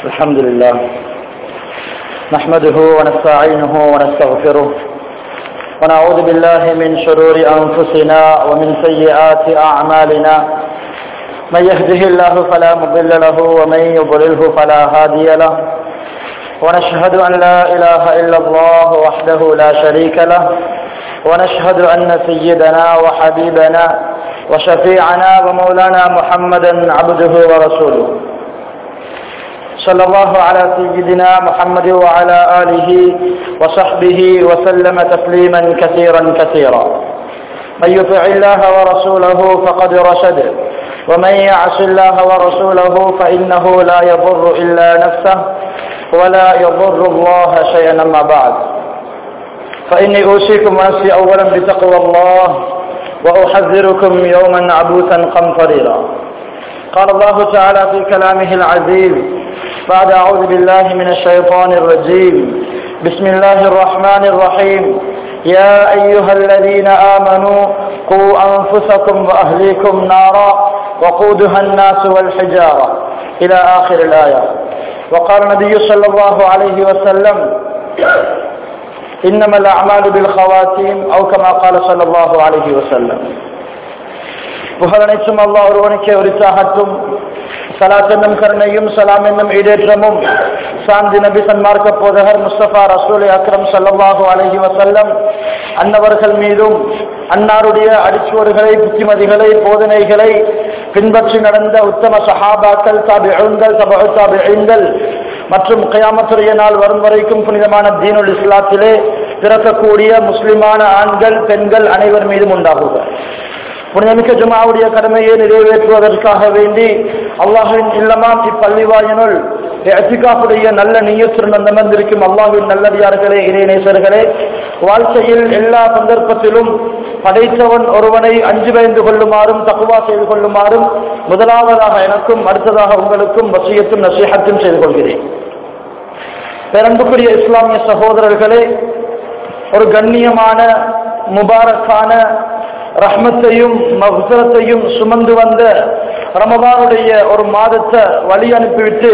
الحمد لله نحمده ونستعينه ونستغفره ونعوذ بالله من شرور أنفسنا ومن سيئات أعمالنا من يهده الله فلا مضل له ومن يضلله فلا هادي له ونشهد أن لا إله إلا الله وحده لا شريك له ونشهد أن سيدنا وحبيبنا وشفيعنا ومولانا محمدا عبده ورسوله صلى الله على سيدنا محمد وعلى آله وصحبه وسلم تسليما كثيرا كثيرا من يطع الله ورسوله فقد رشد ومن يعص الله ورسوله فإنه لا يضر إلا نفسه ولا يضر الله شيئا أما بعد فإني أوصيكم ونفسي أولا بتقوى الله وأحذركم يوما عبوسا قمطريرا قال الله تعالى في كلامه العزيز بعد أعوذ بالله من الشيطان الرجيم بسم الله الرحمن الرحيم يا أيها الذين آمنوا قوا أنفسكم وأهليكم نارا وقودها الناس والحجارة إلى آخر الآية وقال النبي صلى الله عليه وسلم إنما الأعمال بالخواتيم أو كما قال صلى الله عليه وسلم புகழனைச்சும் அல்லாஹ் ஒருவனுக்கே உரித்தாகட்டும் சலாத் என்னும் கருணையும் சலாம் என்னும் ஈடேற்றமும் சாந்தி நபி சன்மார்க்க போதகர் முஸ்தபா ரசூல் அக்ரம் சல்லாஹூ அலஹி வசல்லம் அன்னவர்கள் மீதும் அன்னாருடைய அடிச்சுவடுகளை புத்திமதிகளை போதனைகளை பின்பற்றி நடந்த உத்தம சஹாபாக்கள் தாபிகள் தபு தாபிகள் மற்றும் கயாமத்துடைய நாள் வரும் வரைக்கும் புனிதமான தீனுல் இஸ்லாத்திலே பிறக்கக்கூடிய முஸ்லிமான ஆண்கள் பெண்கள் அனைவர் மீதும் உண்டாகுக புனிதமிக்க ஜுமாவுடைய கடமையை நிறைவேற்றுவதற்காக வேண்டி அல்லாஹின் இல்லமாம் இப்பள்ளிவாயனுள் அத்திகாப்புடைய நல்ல நீயத்துடன் அமர்ந்திருக்கும் அல்லாஹின் நல்லடியார்களே இறைநேசர்களே வாழ்க்கையில் எல்லா சந்தர்ப்பத்திலும் படைத்தவன் ஒருவனை அஞ்சு பயந்து கொள்ளுமாறும் தக்குவா செய்து கொள்ளுமாறும் முதலாவதாக எனக்கும் அடுத்ததாக உங்களுக்கும் வசியத்தும் நசீகத்தும் செய்து கொள்கிறேன் பேரன்புக்குரிய இஸ்லாமிய சகோதரர்களே ஒரு கண்ணியமான முபாரக்கான ரஹ்மத்தையும் மகுசரத்தையும் சுமந்து வந்த ரமதானுடைய ஒரு மாதத்தை வழி அனுப்பிவிட்டு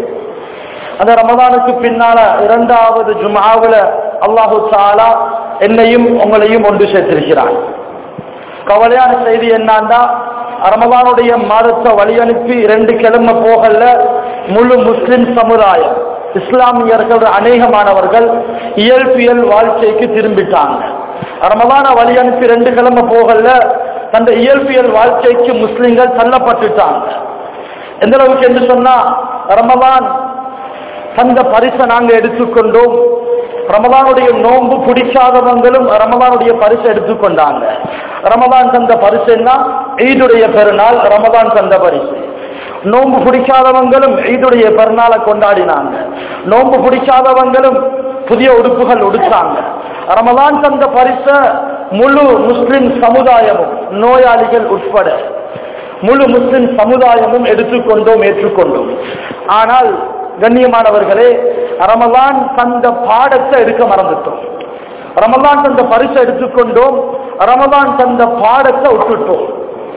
அந்த ரமதானுக்கு பின்னால இரண்டாவது ஜுமாவில் அல்லாஹு சாலா என்னையும் உங்களையும் ஒன்று சேர்த்திருக்கிறான் கவலையான செய்தி என்னாண்டா ரமதானுடைய மாதத்தை வழி அனுப்பி ரெண்டு கிழமை போகல முழு முஸ்லிம் சமுதாயம் இஸ்லாமியர்கள் அநேகமானவர்கள் இயல்பியல் வாழ்க்கைக்கு திரும்பிட்டாங்க ரமதான வழி அனுப்பி ரெண்டு கிழமை போகல தந்த இயல்பியல் வாழ்க்கைக்கு முஸ்லிம்கள் தள்ளப்பட்டுட்டாங்க எந்த அளவுக்கு என்று சொன்னா ரமதான் தந்த பரிசை நாங்க எடுத்துக்கொண்டோம் ரமதானுடைய நோன்பு பிடிக்காதவங்களும் ரமதானுடைய பரிசை எடுத்துக்கொண்டாங்க ரமதான் தந்த பரிசுன்னா ஈதுடைய பெருநாள் ரமதான் தந்த பரிசு நோன்பு பிடிக்காதவங்களும் ஈதுடைய பெருநாளை கொண்டாடினாங்க நோன்பு பிடிக்காதவங்களும் புதிய உடுப்புகள் உடுத்தாங்க ரமதான் தந்த பரிச முழு முஸ்லிம் சமுதாயமும் நோயாளிகள் உட்பட முழு முஸ்லிம் சமுதாயமும் எடுத்துக்கொண்டோம் ஏற்றுக்கொண்டோம் ஆனால் கண்ணியமானவர்களே ரமதான் தந்த பாடத்தை எடுக்க மறந்துட்டோம் ரமதான் தந்த பரிசை எடுத்துக்கொண்டோம் ரமதான் தந்த பாடத்தை விட்டுட்டோம்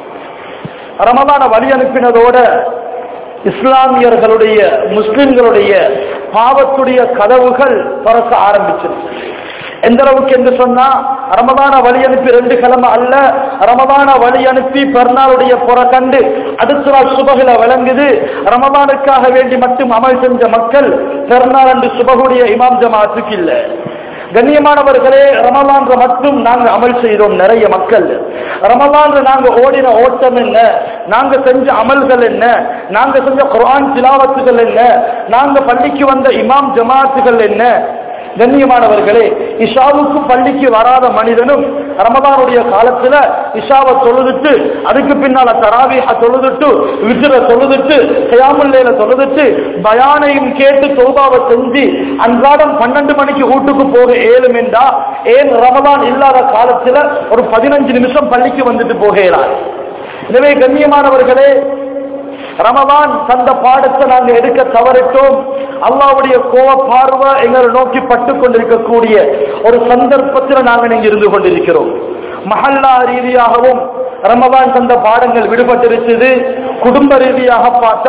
ரமதான வழி அனுப்பினதோட இஸ்லாமியர்களுடைய முஸ்லிம்களுடைய பாவத்துடைய கதவுகள் திறக்க ஆரம்பிச்சிருச்சு எந்த அளவுக்கு என்று சொன்னா ரமதான வழி அனுப்பி ரெண்டு கிழமை அல்ல ரமதான வழி அனுப்பி பெருநாளுடைய புற கண்டு அடுத்த நாள் சுபகுல விளங்குது ரமதானுக்காக வேண்டி மட்டும் அமல் செஞ்ச மக்கள் பெருநாள் அன்று சுபகுடைய இமாம் ஜமாத்துக்கு இல்லை கண்ணியமானவர்களே ரமலான்ற மட்டும் நாங்க அமல் செய்தோம் நிறைய மக்கள் ரமலான்ற நாங்க ஓடின ஓட்டம் என்ன நாங்க செஞ்ச அமல்கள் என்ன நாங்க செஞ்ச குரான் திலாவத்துகள் என்ன நாங்க பள்ளிக்கு வந்த இமாம் ஜமாத்துகள் என்ன கண்ணியமானவர்களே இஷாவுக்கு பள்ளிக்கு வராத மனிதனும் ரமதானுடைய காலத்துல இஷாவை தொழுதுட்டு அதுக்கு பின்னால தராவிய தொழுதுட்டு விசிற தொழுதுட்டு கயாமுல்லையில தொழுதுட்டு பயானையும் கேட்டு தோபாவை செஞ்சு அன்றாடம் பன்னெண்டு மணிக்கு வீட்டுக்கு போக ஏழும் என்றா ஏன் ரமதான் இல்லாத காலத்துல ஒரு பதினஞ்சு நிமிஷம் பள்ளிக்கு வந்துட்டு போகிறார் எனவே கண்ணியமானவர்களே ரமதான் தந்த பாடத்தை நாங்கள் எடுக்க தவறிட்டோம் அல்லாவுடைய கோவ பார்வை எங்களை நோக்கி பட்டு கொண்டிருக்கக்கூடிய ஒரு சந்தர்ப்பத்தில் நாங்கள் இங்க இருந்து கொண்டிருக்கிறோம் மஹல்லா ரீதியாகவும் ரமதான் தந்த பாடங்கள் விடுபட்டிருச்சது குடும்ப ரீதியாக பார்த்தா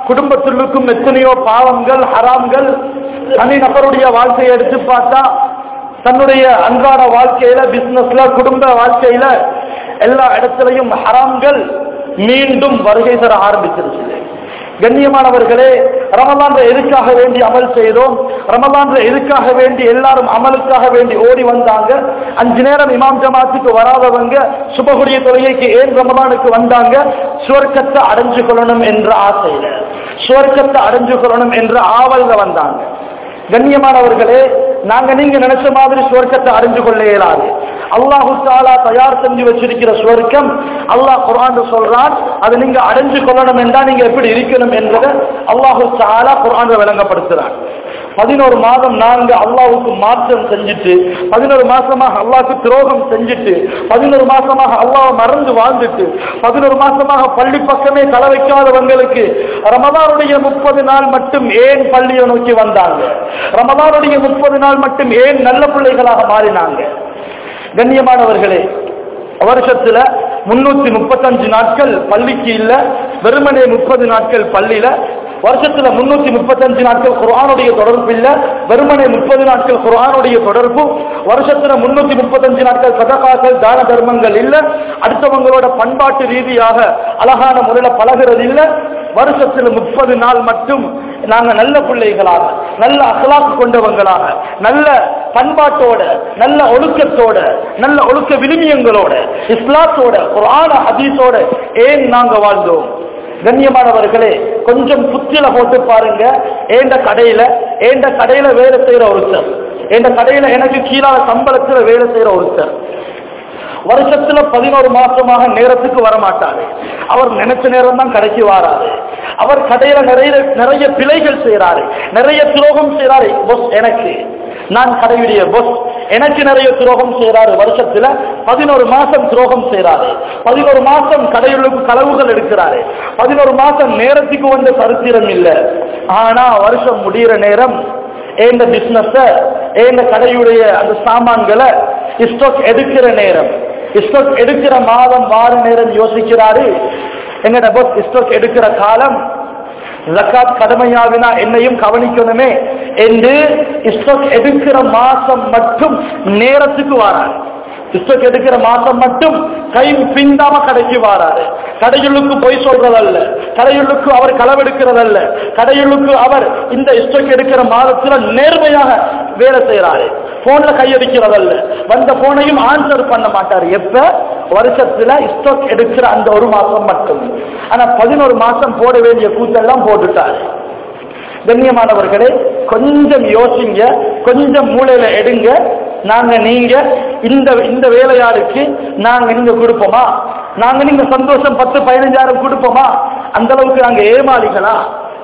குடும்பத்திற்கும் எத்தனையோ பாவங்கள் ஹராம்கள் தனி நபருடைய வாழ்க்கையை எடுத்து பார்த்தா தன்னுடைய அன்றாட வாழ்க்கையில பிசினஸ்ல குடும்ப வாழ்க்கையில எல்லா இடத்திலையும் ஹராம்கள் மீண்டும் வருகை தர ஆரம்பிச்சிருச்சு கண்ணியமானவர்களே ரமலான்ல எதுக்காக வேண்டி அமல் செய்தோம் ரமலான்ல எதுக்காக வேண்டி எல்லாரும் அமலுக்காக வேண்டி ஓடி வந்தாங்க அஞ்சு நேரம் இமாம் ஜமாத்துக்கு வராதவங்க சுபகுடைய தொழுகைக்கு ஏன் ரமலானுக்கு வந்தாங்க சுவர்க்கத்தை அடைஞ்சு கொள்ளணும் என்ற ஆசையில சுவர்க்கத்தை அடைஞ்சு கொள்ளணும் என்ற ஆவல்ல வந்தாங்க கண்ணியமானவர்களே நாங்க நீங்க நினைச்ச மாதிரி சுவர்க்கத்தை அறிஞ்சு கொள்ள இயலாது அல்லாஹு தாலா தயார் செஞ்சு வச்சிருக்கிற சுவர்க்கம் அல்லாஹ் குர்ஆன் சொல்றான் அதை நீங்க அடைஞ்சு கொள்ளணும் என்றா நீங்க எப்படி இருக்கணும் என்பதை அல்லாஹு தாலா குர்ஆன் விளங்கப்படுத்துறான் பதினோரு மாதம் நாங்க அல்லாவுக்கு மாற்றம் செஞ்சுட்டு பதினோரு மாசமாக அல்லாவுக்கு துரோகம் செஞ்சுட்டு பதினோரு மாசமாக அல்லாவை மறந்து வாழ்ந்துட்டு பதினோரு மாசமாக பள்ளி பக்கமே தலை வைக்காதவங்களுக்கு ரமதானுடைய முப்பது நாள் மட்டும் ஏன் பள்ளியை நோக்கி வந்தாங்க ரமதானுடைய முப்பது நாள் மட்டும் ஏன் நல்ல பிள்ளைகளாக மாறினாங்க கண்ணியமானவர்களே வருஷத்துல முன்னூத்தி முப்பத்தஞ்சு நாட்கள் பள்ளிக்கு இல்ல வெறுமனே முப்பது நாட்கள் பள்ளியில வருஷத்துல முன்னூத்தி முப்பத்தஞ்சு நாட்கள் குரானுடைய தொடர்பு இல்ல வெறுமனே முப்பது நாட்கள் குரானுடைய தொடர்பு வருஷத்துல முன்னூத்தி முப்பத்தஞ்சு நாட்கள் சதகாக்கள் தான தர்மங்கள் இல்ல அடுத்தவங்களோட பண்பாட்டு ரீதியாக அழகான முறையில பழகிறது இல்ல வருஷத்துல முப்பது நாள் மட்டும் நாங்க நல்ல பிள்ளைகளாக நல்ல அகலாக்கு கொண்டவங்களாக நல்ல பண்பாட்டோட நல்ல ஒழுக்கத்தோட நல்ல ஒழுக்க விழுமியங்களோட இஸ்லாத்தோட குரான ஹதீஸோட ஏன் நாங்க வாழ்ந்தோம் கண்ணியமானவர்களே கொஞ்சம் புத்தில போட்டு பாருங்க ஏண்ட கடையில ஏண்ட கடையில வேலை செய்யற ஒருத்தர் என்ற கடையில எனக்கு கீழால சம்பளத்துல வேலை செய்யற ஒருத்தர் வருஷத்துல பதினோரு மாசமாக நேரத்துக்கு வர மாட்டாரு அவர் நினைச்ச நேரம் தான் கடைக்கு வாராரு அவர் கடையில நிறைய நிறைய பிழைகள் செய்யறாரு நிறைய துரோகம் செய்யறாரு பொஸ் எனக்கு நான் கடையுடைய பொஸ் எனக்கு நிறைய துரோகம் செய்யறாரு வருஷத்துல பதினோரு மாசம் துரோகம் செய்யறாரு பதினோரு மாசம் கடையுள்ளுக்கு களவுகள் எடுக்கிறாரு பதினோரு மாசம் நேரத்துக்கு வந்த சரித்திரம் இல்ல ஆனா வருஷம் முடியிற நேரம் ஏந்த பிசினஸ் ஏந்த கடையுடைய அந்த சாமான்களை ஸ்டாக் எடுக்கிற நேரம் ஸ்டாக் எடுக்கிற மாதம் வார நேரம் யோசிக்கிறாரு எங்கட பஸ் ஸ்டாக் எடுக்கிற காலம் ஜக்காத் கடமையாவினா என்னையும் கவனிக்கணுமே என்று ஸ்டாக் எடுக்கிற மாசம் மட்டும் நேரத்துக்கு வாராரு ஸ்டாக் எடுக்கிற மாசம் மட்டும் கை பிந்தாம கடைக்கு வாராரு கடையுள்ளுக்கு பொய் சொல்றதல்ல கடையுள்ளுக்கு அவர் களவெடுக்கிறதல்ல கடையுள்ளுக்கு அவர் இந்த ஸ்டாக் எடுக்கிற மாதத்துல நேர்மையாக வேலை செய்யறாரு போன்ல கையடிக்கிறதல்ல வந்த போனையும் ஆன்சர் பண்ண மாட்டாரு எப்ப வருஷத்துல ஸ்டாக் எடுக்கிற அந்த ஒரு மாசம் மட்டும் ஆனா பதினோரு மாசம் போட வேண்டிய கூத்தெல்லாம் போட்டுட்டாரு கண்ணியமானவர்களே கொஞ்சம் யோசிங்க கொஞ்சம் மூளையில எடுங்க நாங்க நீங்க இந்த இந்த வேலையாளுக்கு நாங்க நீங்க கொடுப்போமா நாங்க நீங்க சந்தோஷம் பத்து பதினஞ்சாயிரம் கொடுப்போமா அந்த அளவுக்கு நாங்க ஏமாளிகளா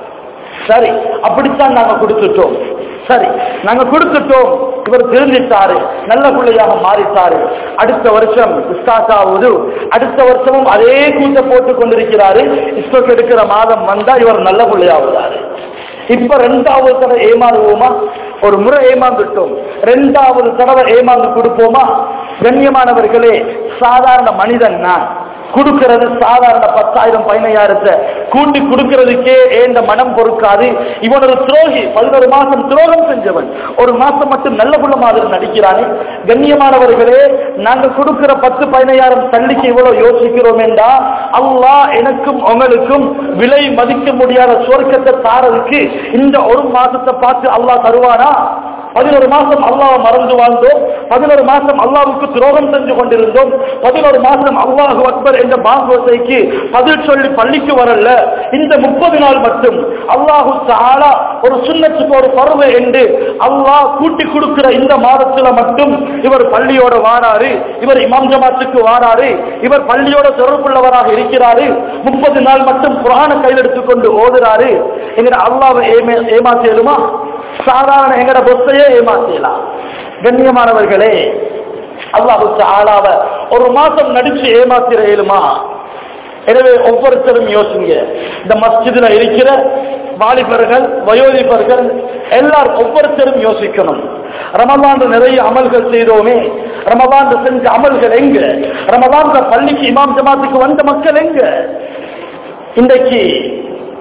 சரி அப்படித்தான் நாங்க கொடுத்துட்டோம் சரி நாங்க கொடுத்துட்டோம் இவர் திருந்திட்டாரு நல்ல பிள்ளையாக மாறிட்டாரு அடுத்த வருஷம் ஸ்டார்ட் ஆகுது அடுத்த வருஷமும் அதே கூட்ட போட்டு கொண்டிருக்கிறாரு ஸ்டோக் எடுக்கிற மாதம் வந்தா இவர் நல்ல பிள்ளையாகுறாரு இப்ப ரெண்டாவது தடவை ஏமாறுவோமா ஒரு முறை ஏமாந்துட்டோம் ரெண்டாவது தடவை ஏமாந்து கொடுப்போமா கண்ணியமானவர்களே சாதாரண மனிதன் நான் கொடுக்கிறது சாதாரண பத்தாயிரம் பதினையாயிரத்தை கூட்டி கொடுக்கிறதுக்கே ஏந்த மனம் பொறுக்காது இவன் ஒரு துரோகி பதினோரு மாசம் துரோகம் செஞ்சவன் ஒரு மாசம் மட்டும் நல்ல புள்ள மாதிரி நடிக்கிறானே கண்ணியமானவர்களே நாங்க கொடுக்கிற பத்து பதினையாயிரம் தள்ளிக்கு இவ்வளவு யோசிக்கிறோம் என்றா அல்லாஹ் எனக்கும் உங்களுக்கும் விலை மதிக்க முடியாத சுவர்க்கத்தை தாரதுக்கு இந்த ஒரு மாசத்தை பார்த்து அல்லாஹ் தருவானா பதினோரு மாசம் அல்லாஹ் மறந்து வாழ்ந்தோம் பதினோரு மாசம் அல்லாவுக்கு துரோகம் செஞ்சு கொண்டிருந்தோம் பதினோரு மாசம் அல்லாஹு அக்பர் என்ற பாகவதைக்கு பதில் சொல்லி பள்ளிக்கு வரல இந்த முப்பது நாள் மட்டும் அல்லாஹு தாலா ஒரு சுண்ணத்துக்கு ஒரு பருவ என்று அல்லாஹ் கூட்டி கொடுக்கிற இந்த மாதத்துல மட்டும் இவர் பள்ளியோட வாராரு இவர் இமாம் ஜமாத்துக்கு வாராரு இவர் பள்ளியோட தொடர்புள்ளவராக இருக்கிறாரு முப்பது நாள் மட்டும் புராண கையில் எடுத்துக்கொண்டு ஓதுறாரு எங்கிற அல்லாவை ஏமா ஏமாத்தியலுமா சாதாரண எங்கட பொத்தையே ஏமாத்தலாம் கண்ணியமானவர்களே அல்லாஹு ஆளாவ ஒரு மாசம் நடிச்சு ஏமாத்திர இயலுமா எனவே ஒவ்வொருத்தரும் யோசிங்க இந்த மஸ்ஜிதுல இருக்கிற வாலிபர்கள் வயோதிபர்கள் எல்லாரும் ஒவ்வொருத்தரும் யோசிக்கணும் ரமலான் நிறைய அமல்கள் செய்தோமே ரமலான் செஞ்ச அமல்கள் எங்க ரமலான் பள்ளிக்கு இமாம் ஜமாத்துக்கு வந்த மக்கள் எங்க இன்றைக்கு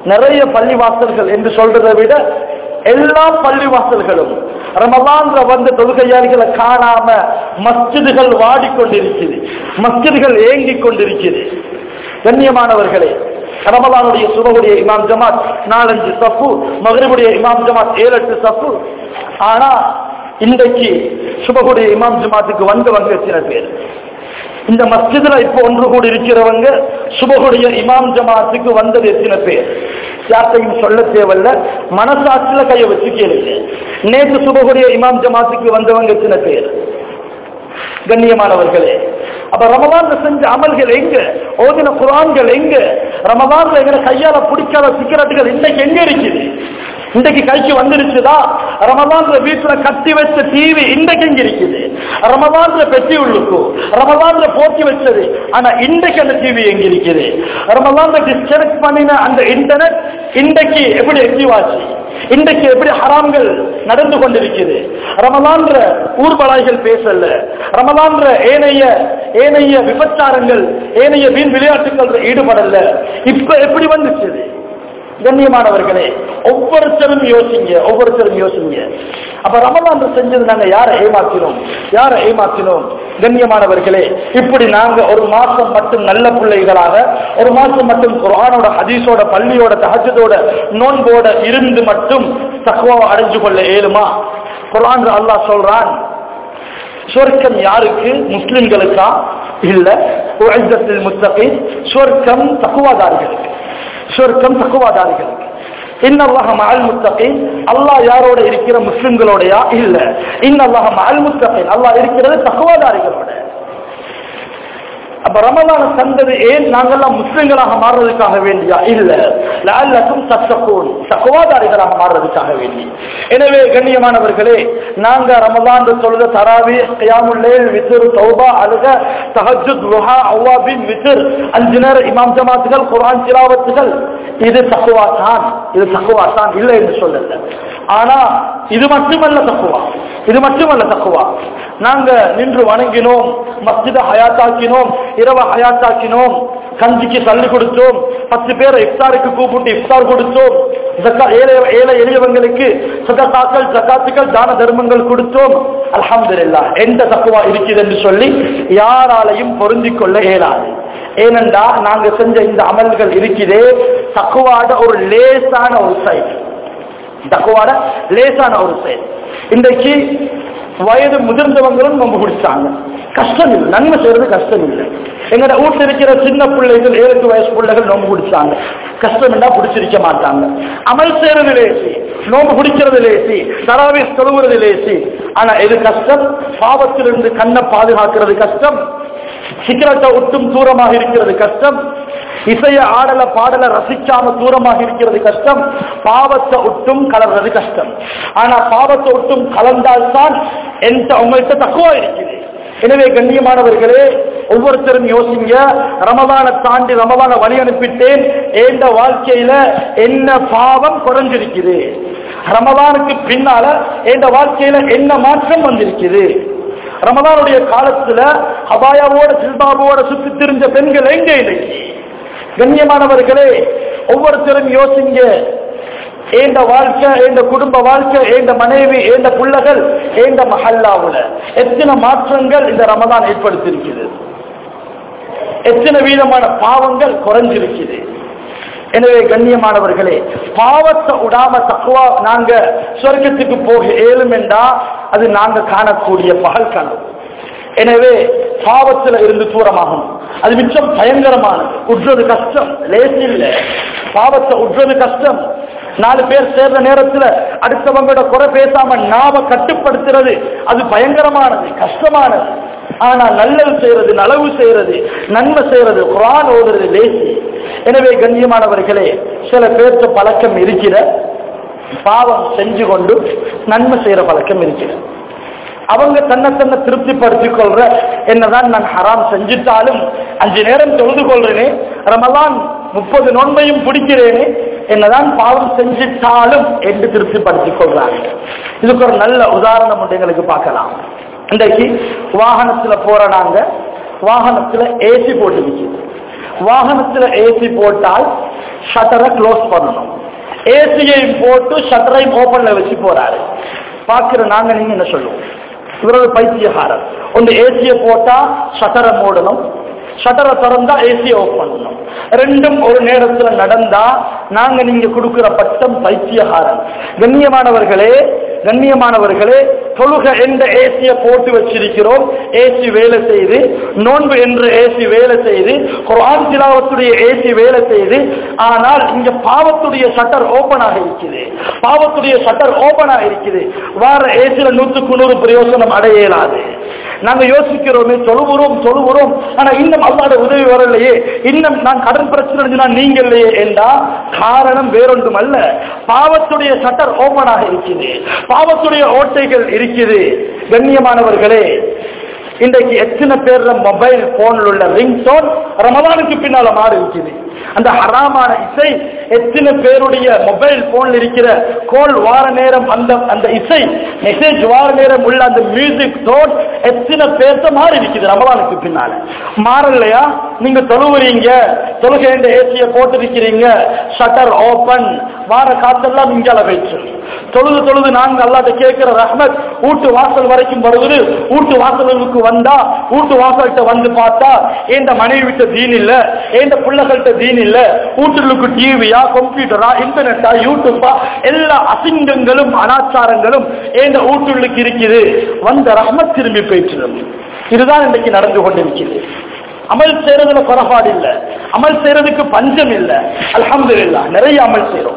நிறைய பள்ளிவாசல்கள் என்று சொல்றதை விட எல்லா பள்ளிவாசல்களும் ரமலான்ல வந்த தொழுகையாளிகளை காணாம மஸ்ஜிதுகள் வாடிக்கொண்டிருக்குது மஸ்ஜிதுகள் ஏங்கிக் கொண்டிருக்குது கண்ணியமானவர்களே ரமலானுடைய சுபகுடைய இமாம் ஜமாத் நாலஞ்சு சப்பு மகரிபுடைய இமாம் ஜமாத் ஏழு எட்டு சப்பு ஆனா இன்றைக்கு சுபகுடைய இமாம் ஜமாத்துக்கு வந்தவங்க சில பேர் இந்த மஸ்ஜிதுல இப்போ ஒன்று கூடி இருக்கிறவங்க சுபகுடைய இமாம் ஜமாத்துக்கு வந்தது எத்தனை பேர் யார்த்தையும் சொல்ல தேவையில்ல மனசாட்சியில கைய வச்சு கேளுங்க நேற்று சுபகுடைய இமாம் ஜமாத்துக்கு வந்தவங்க எத்தனை பேர் கண்ணியமானவர்களே அப்ப ரமதான்ல செஞ்ச அமல்கள் எங்க ஓதின குரான்கள் எங்க ரமதான்ல எங்க கையால பிடிக்காத சிகரெட்டுகள் இன்னைக்கு எங்க இருக்குது இன்றைக்கு கைக்கு வந்துருச்சுதா ரமதான்ல வீட்டுல கட்டி வச்ச டிவி இன்றைக்கு எங்க இருக்குது ரமதான்ல பெட்டி உள்ளுக்கும் ரமதான்ல போட்டி வச்சது ஆனா இன்றைக்கு அந்த டிவி எங்க இருக்குது ரமதான்ல டிஸ்கனெக்ட் பண்ணின அந்த இன்டர்நெட் இன்றைக்கு எப்படி ஆக்டிவ் ஆச்சு இன்றைக்கு எப்படி ஹராம்கள் நடந்து கொண்டிருக்குது ரமலான்ற ஊர்வலாய்கள் பேசல ரமலான்ற ஏனைய ஏனைய விபச்சாரங்கள் ஏனைய வீண் விளையாட்டுகள் ஈடுபடல இப்ப எப்படி வந்துச்சு கண்ணியமானவர்களே ஒவ்வொருத்தரும் யோசிங்க ஒவ்வொருத்தரும் யோசிங்க அப்ப ரமலான் செஞ்சது நாங்க யாரை ஏமாத்தினோம் யாரை ஏமாத்தினோம் கண்ணியமானவர்களே இப்படி நாங்க ஒரு மாசம் மட்டும் நல்ல பிள்ளைகளாக ஒரு மாசம் மட்டும் குரானோட ஹதீஸோட பள்ளியோட தஹஜதோட நோன்போட இருந்து மட்டும் தக்குவாவை அடைஞ்சு கொள்ள இயலுமா குரான் அல்லாஹ் சொல்றான் சொர்க்கம் யாருக்கு முஸ்லிம்களுக்கா இல்ல உழைத்தத்தில் முத்தகை சொர்க்கம் தக்குவாதாரிகளுக்கு சொர்க்கம் தக்குவாதாரிகளுக்கு இன்னல்லாஹ மஅல் முத்தகீன் அல்லாஹ் யாரோட இருக்கிற முஸ்லிம்களோடயா இல்ல இன்னல்லாஹ மஅல் முத்தகீன் அல்லாஹ் இருக்கிறது தக்குவாதாரிகளோட அப்ப ரமலான தந்தது ஏன் நாங்கெல்லாம் முஸ்லிம்களாக மாறுறதுக்காக வேண்டியா இல்ல லஅல்லக்கும் தத்தகூன் தக்குவாதாரிகளாக மாறுறதுக்காக வேண்டி எனவே கண்ணியமானவர்களே நாங்க ரமலான் தொழுத தராவி கியாமுல் லைல் வித்ர் தௌபா அழுக தஹஜ்ஜுத் ருஹா அவ்வாபின் வித்ர் அஞ்சு நேர இமாம் ஜமாத்துகள் குர்ஆன் திலாவத்துகள் இது தக்குவா தான் இது தக்குவா தான் இல்லை என்று சொல்லல ஆனா இது மட்டுமல்ல தக்குவா இது மட்டுமல்ல தக்குவா நாங்க நின்று வணங்கினோம் மஸ்ஜித ஹயாத்தாக்கினோம் இரவ ஹயாத்தாக்கினோம் கஞ்சிக்கு தள்ளி கொடுத்தோம் பத்து பேரை இஃப்தாருக்கு கூப்பிட்டு இஃப்தார் கொடுத்தோம் ஜக்கா- ஏழை ஏழை எளியவங்களுக்கு சதகாக்கள் ஜக்காத்துக்கள் தான தர்மங்கள் கொடுத்தோம் அல்ஹம்துலில்லாஹ் எந்த தக்குவா இருக்குது என்று சொல்லி யாராலையும் பொருந்திக் கொள்ள இயலாது ஏனென்றா நாங்க செஞ்ச இந்த அமல்கள் இருக்குதே தக்குவாட ஒரு லேசான ஒரு சைட் தக்குவாட லேசான ஒரு செயல் இன்றைக்கு வயது முதிர்ந்தவங்களும் நோம்பு பிடிச்சாங்க கஷ்டம் இல்லை நன்மை செய்யறது கஷ்டம் இல்லை எங்கட வீட்டில் இருக்கிற சின்ன பிள்ளைகள் ஏழு எட்டு வயசு பிள்ளைகள் நோம்பு பிடிச்சாங்க கஷ்டம் என்ன பிடிச்சிருக்க மாட்டாங்க அமல் செய்யறது லேசி நோம்பு பிடிக்கிறது லேசி தராவி தொழுகிறது லேசி ஆனா எது கஷ்டம் பாவத்திலிருந்து கண்ணை பாதுகாக்கிறது கஷ்டம் சிக்கரத்தை ஒட்டும் தூரமாக இருக்கிறது கஷ்டம் இசைய ஆடல பாடல ரசிக்காம தூரமாக இருக்கிறது கஷ்டம் பாவத்தை ஒட்டும் கலர்றது கஷ்டம் ஆனா பாவத்தை ஒட்டும் கலந்தால்தான் எந்த உங்கள்கிட்ட தக்குவா இருக்குது எனவே கண்ணியமானவர்களே ஒவ்வொருத்தரும் யோசிங்க ரமதானை தாண்டி ரமதான வழி அனுப்பிட்டேன் எந்த வாழ்க்கையில என்ன பாவம் குறைஞ்சிருக்குது ரமதானுக்கு பின்னால எந்த வாழ்க்கையில என்ன மாற்றம் வந்திருக்குது ரமதானுடைய காலத்துல ஹபாயாவோட சில்பாபோட சுத்தி திரிஞ்ச பெண்கள் எங்க இன்னைக்கு கண்ணியமானவர்களே ஒவ்வொருத்தரும் யோசிங்க ஏண்ட வாழ்க்கை ஏண்ட குடும்ப வாழ்க்கை ஏண்ட மனைவி ஏண்ட புள்ளகள் ஏண்ட மஹல்லாவுல எத்தனை மாற்றங்கள் இந்த ரமதான் ஏற்படுத்தியிருக்கிறது எத்தனை வீதமான பாவங்கள் குறைஞ்சிருக்குது எனவே கண்ணியமானவர்களே பாவத்தை விடாம தக்குவா நாங்க சொர்க்கத்துக்கு போக ஏழும் என்றா அது நாங்க காணக்கூடிய பகல் கனவு எனவே பாவத்துல இருந்து தூரமாகும் அது மிச்சம் பயங்கரமானது உற்றது கஷ்டம் லேசி இல்ல பாவத்தை உற்றது கஷ்டம் நாலு பேர் சேர்ந்த நேரத்துல அடுத்தவங்களோட குறை பேசாம நாம கட்டுப்படுத்துறது அது பயங்கரமானது கஷ்டமானது ஆனா நல்லது செய்யறது நலவு செய்யறது நன்மை செய்யறது குரான் ஓதுறது லேசி எனவே கண்ணியமானவர்களே சில பேர்த்த பழக்கம் இருக்கிற பாவம் செஞ்சு கொண்டு நன்மை செய்யற பழக்கம் இருக்கிற அவங்க தன்னை தன்னை திருப்திப்படுத்திக் கொள்ற என்னதான் நான் ஹராம் செஞ்சிட்டாலும் அஞ்சு நேரம் தொழுது கொள்றேனே ரமலான் முப்பது நோன்பையும் பிடிக்கிறேனே என்னதான் பாவம் செஞ்சிட்டாலும் என்று திருப்திப்படுத்திக் கொள்றாங்க இதுக்கு ஒரு நல்ல உதாரணம் ஒன்று எங்களுக்கு பார்க்கலாம் இன்றைக்கு வாகனத்துல போற நாங்க வாகனத்துல ஏசி போட்டு நிக்குது வாகனத்துல ஏசி போட்டால் ஷட்டரை க்ளோஸ் பண்ணணும் ஏசியையும் போட்டு ஷட்டரையும் ஓபன்ல வச்சு போறாரு பாக்குற நாங்க நீங்க என்ன சொல்லுவோம் இவரோட பைத்தியகாரர் ஒன்று ஏசியை போட்டா ஷட்டரை மூடணும் ஷட்டரை திறந்தா ஏசியை ஆஃப் பண்ணணும் ரெண்டும் ஒரு நேரத்துல நடந்தா நாங்க நீங்க கொடுக்கிற பட்டம் பைத்தியகாரன் கண்ணியமானவர்களே கண்ணியமானவர்களே தொழுக என்ற ஏசிய போட்டு வச்சிருக்கிறோம் ஏசி வேலை செய்து நோன்பு என்று ஏசி வேலை செய்து குர்ஆன் திலாவத்துடைய ஏசி வேலை செய்து ஆனால் இங்க பாவத்துடைய ஷட்டர் ஓபன் ஆக இருக்குது பாவத்துடைய ஷட்டர் ஓபன் ஆக இருக்குது வார ஏசில நூற்றுக்கு நூறு பிரயோசனம் அடைய இயலாது நாங்க யோசிக்கிறோமே தொழுகிறோம் தொழுகிறோம் ஆனா இன்னும் அல்லாத உதவி வரலையே இன்னும் நான் கடன் பிரச்சனை இருந்துச்சுன்னா நீங்க இல்லையே என்றா காரணம் வேறொன்றும் அல்ல பாவத்துடைய சட்டர் ஓபன் ஆக இருக்குது பாவத்துடைய ஓட்டைகள் இருக்குது கண்ணியமானவர்களே இன்றைக்கு எத்தனை பேர்ல மொபைல் போன்ல உள்ள ரிங் டோன் ரமதானுக்கு பின்னால மாறி இருக்குது அந்த ஹராமான இசை எத்தனை பேருடைய மொபைல் போன்ல இருக்கிற கோல் வார நேரம் அந்த அந்த இசை மெசேஜ் வார நேரம் உள்ள அந்த மியூசிக் டோன் எத்தனை பேர்த்த மாறி இருக்குது ரமதானுக்கு பின்னால மாறலையா நீங்க தொழுவுறீங்க தொழுகை ஏசிய போட்டிருக்கிறீங்க ஷட்டர் ஓபன் வார காத்தெல்லாம் இங்கால வச்சு தொழுது தொழுது நாங்க அல்லாட்ட கேட்கிற ரஹ்மத் வீட்டு வாசல் வரைக்கும் வருவது வீட்டு வாசலுக்கு வந்தா வீட்டு வாசல்கிட்ட வந்து பார்த்தா எந்த மனைவி விட்ட தீன் இல்ல எந்த பிள்ளைகள்கிட்ட தீன் இல்ல வீட்டுக்கு டிவியா கம்ப்யூட்டரா இன்டர்நெட்டா யூடியூப்பா எல்லா அசிங்கங்களும் அனாச்சாரங்களும் எந்த வீட்டுள்ளுக்கு இருக்குது வந்த ரஹ்மத் திரும்பி போயிட்டு இதுதான் இன்றைக்கு நடந்து கொண்டிருக்கிறது அமல் செய்யறதுல குறைபாடு இல்ல அமல் செய்யறதுக்கு பஞ்சம் இல்ல அல்ஹம்துலில்லாஹ் நிறைய அமல் செய்யறோம்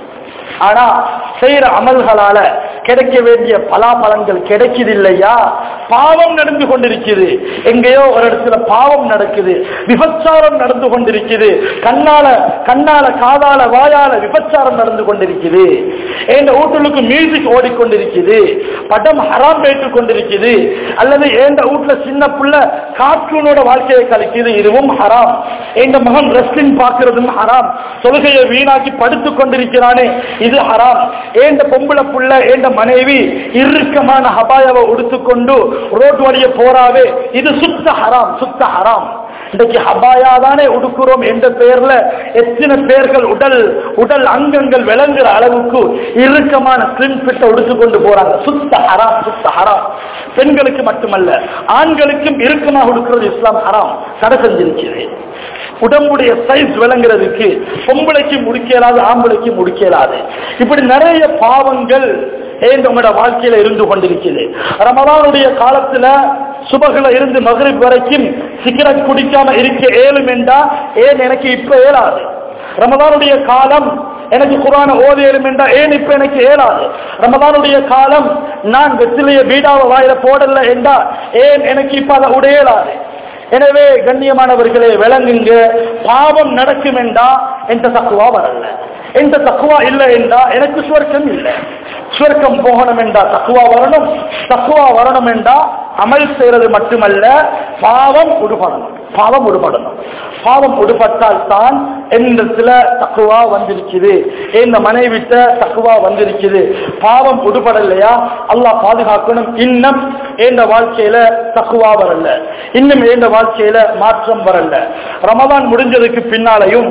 ஆனா செய்யற அமல்களால கிடைக்க வேண்டிய பலாபலன்கள் கிடைக்குது இல்லையா பாவம் நடந்து கொண்டிருக்குது எங்கேயோ ஒரு இடத்துல பாவம் நடக்குது விபச்சாரம் நடந்து கொண்டிருக்குது கண்ணால கண்ணால காதால வாயால விபச்சாரம் நடந்து கொண்டிருக்குது எங்க வீட்டுக்கு மியூசிக் ஓடிக்கொண்டிருக்குது படம் ஹராம் பேட்டு கொண்டிருக்குது அல்லது எந்த வீட்டுல சின்ன புள்ள கார்ட்டூனோட வாழ்க்கையை கழிக்குது இதுவும் ஹராம் எங்க மகன் ரெஸ்லிங் பார்க்கிறதும் ஹராம் தொழுகையை வீணாக்கி படுத்துக் கொண்டிருக்கிறானே இது ஹராம் ஏண்ட பொம்பளை புள்ள ஏண்ட மனைவி இறுக்கமான ஹபாயாவை உடுத்துக்கொண்டு ரோட் வழிய போறாவே இது சுத்த ஹராம் சுத்த ஹராம் இன்றைக்கு ஹபாயா தானே உடுக்கிறோம் என்ற பெயர்ல எத்தனை பேர்கள் உடல் உடல் அங்கங்கள் விளங்குற அளவுக்கு இறுக்கமான ஸ்லிம் ஃபிட்ட உடுத்துக்கொண்டு போறாங்க சுத்த ஹராம் சுத்த ஹராம் பெண்களுக்கு மட்டுமல்ல ஆண்களுக்கும் இறுக்கமாக உடுக்கிறது இஸ்லாம் ஹராம் தடை செஞ்சிருக்கிறது உடம்புடைய சைஸ் விளங்குறதுக்கு பொம்பளைக்கு முடிக்கலாது ஆம்பளைக்கு முடிக்கலாது இப்படி நிறைய பாவங்கள் ஏன் உங்களோட வாழ்க்கையில இருந்து கொண்டிருக்கிறது ரமதானுடைய காலத்துல சுபகுல இருந்து மகரிப் வரைக்கும் சிகரெட் குடிக்காம இருக்க ஏழும் என்றா ஏன் எனக்கு இப்ப ஏலாது ரமதானுடைய காலம் எனக்கு குரான ஓத ஏழும் என்றா ஏன் இப்ப எனக்கு ஏலாது ரமதானுடைய காலம் நான் வெற்றிலைய பீடாவை வாயில போடல என்றா ஏன் எனக்கு இப்ப அதை உடையலாது எனவே கண்ணியமானவர்களே விளங்குங்க பாவம் நடக்கும் என்றா எந்த தக்குவா வரல எந்த தக்குவா இல்லை என்றா எனக்கு சுவர்க்கம் இல்லை சுவர்க்கம் போகணும் என்றா தக்குவா வரணும் தக்குவா வரணும் என்றா அமல் செய்யறது மட்டுமல்ல பாவம் உடுபடணும் பாவம் உடுபடணும் பாவம் உடுபட்டால் தான் என்னிடத்துல தக்குவா வந்திருக்குது இந்த மனைவிட்ட தக்குவா வந்திருக்குது பாவம் உடுபடலையா அல்லாஹ் பாதுகாக்கணும் இன்னும் எந்த வாழ்க்கையில தக்குவா வரல இன்னும் எந்த வாழ்க்கையில மாற்றம் வரல ரமதான் முடிஞ்சதுக்கு பின்னாலையும்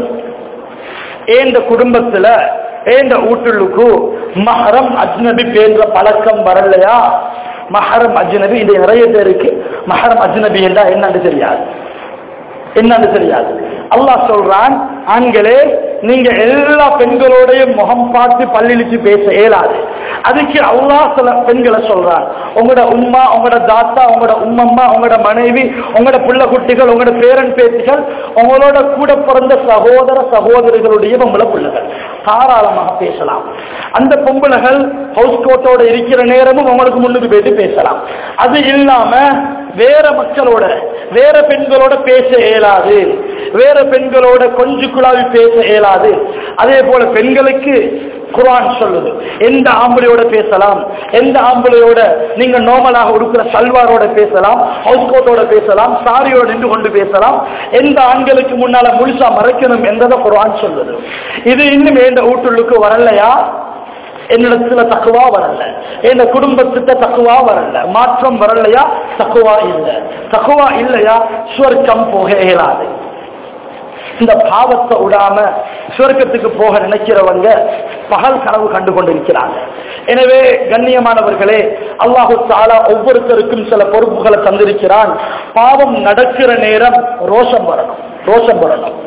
ஏந்த குடும்பத்துல ஏந்த வீட்டுக்கு மஹரம் அஜ்னபி பேன்ற பழக்கம் வரலையா மஹரம் அஜ்னபி இது நிறைய பேருக்கு மஹரம் அஜ்னபி என்றா என்னன்னு தெரியாது என்னன்னு தெரியாது அல்லாஹ் சொல்றான் ஆண்களே நீங்க எல்லா பெண்களோடையும் முகம் பார்த்து பள்ளிழிச்சு பேச இயலாது அதுக்கு அல்லாஹ் சில பெண்களை சொல்றான் உங்களோட உம்மா உங்களோட தாத்தா உங்களோட உம்மம்மா உங்களோட மனைவி உங்களோட புள்ள குட்டிகள் உங்களோட பேரன் பேத்திகள் உங்களோட கூட பிறந்த சகோதர சகோதரிகளுடைய பொம்பளை பிள்ளைகள் தாராளமாக பேசலாம் அந்த பொம்பளைகள் ஹவுஸ் கோட்டோட இருக்கிற நேரமும் உங்களுக்கு முன்னுக்கு போயிட்டு பேசலாம் அது இல்லாம வேற மக்களோட வேற பெண்களோட பேச இயலாது வேற பெண்களோட கொஞ்சு குழாவி பேச இயலாது அதே போல பெண்களுக்கு குரான் சொல்லுது எந்த ஆம்பளையோட பேசலாம் எந்த ஆம்பளையோட நீங்க நார்மலாக உடுக்கிற சல்வாரோட பேசலாம் ஹவுஸ் கோட்டோட பேசலாம் சாரியோட நின்று கொண்டு பேசலாம் எந்த ஆண்களுக்கு முன்னால முழுசா மறைக்கணும் என்றதை குரான் சொல்லுது இது இன்னும் எந்த வீட்டுள்ளுக்கு வரலையா என்னிடத்துல தக்குவா வரல என் குடும்பத்திட்ட தக்குவா வரல மாற்றம் வரலையா தக்குவா இல்ல தக்குவா இல்லையா சுவர்க்கம் போக இயலாது இந்த பாவத்தை விடாம சுவர்க்கத்துக்கு போக நினைக்கிறவங்க பகல் கனவு கண்டு கொண்டிருக்கிறாங்க எனவே கண்ணியமானவர்களே அல்லாஹு தாலா ஒவ்வொருத்தருக்கும் சில பொறுப்புகளை தந்திருக்கிறான் பாவம் நடக்கிற நேரம் ரோஷம் வரணும் ரோஷம் வரணும்